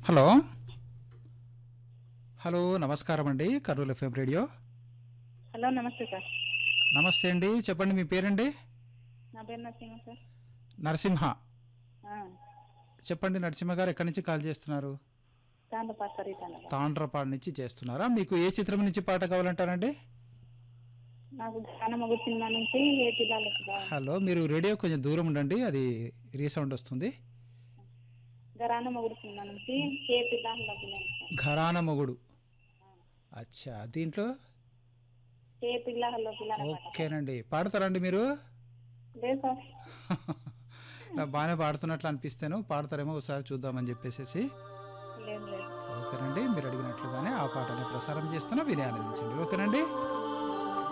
hello hello నమస్కారం అండి Kurnool FM radio hello నమస్తే సార్ నమస్తే అండి చెప్పండి మీ పేరండి నా పేరు నరసింహ సార్ నరసింహ ఆ, చెప్పండి నరసింహ గారు ఎక్కడి నుంచి కాల్ చేస్తున్నారు తాండపా సరితాను తాండ్రపాడు నుంచి చేస్తున్నారా మీకు ఏ చిత్రం నుంచి పాట కావాలంటారండి నాకు ధ్యానమగు సినిమా నుంచి ఏ పిల్లలకు కావాలి హలో మీరు రేడియో కొంచెం దూరం ఉండండి అది రీసౌండ్ వస్తుంది గరాన మొగుడు సినిమా నుంచి ఏ పిల్లలకు సార్ ఘరాన మొగుడు అచ్చా దీంట్లో ఏ పిల్లల్లో పిల్లల పాట ఓకేనండి పాడతారండి మీరు లేదు సార్ నాకు బాగానే పాడుతున్నట్లు అనిపిస్తాను పాడతారేమో ఒకసారి చూద్దామని చెప్పేసి లేదు లేదు ఓకేనండి మీరు అడిగినట్లుగానే ఆ పాటని ప్రసారం చేస్తున్నా విని ఆనందించండి ఓకేనండి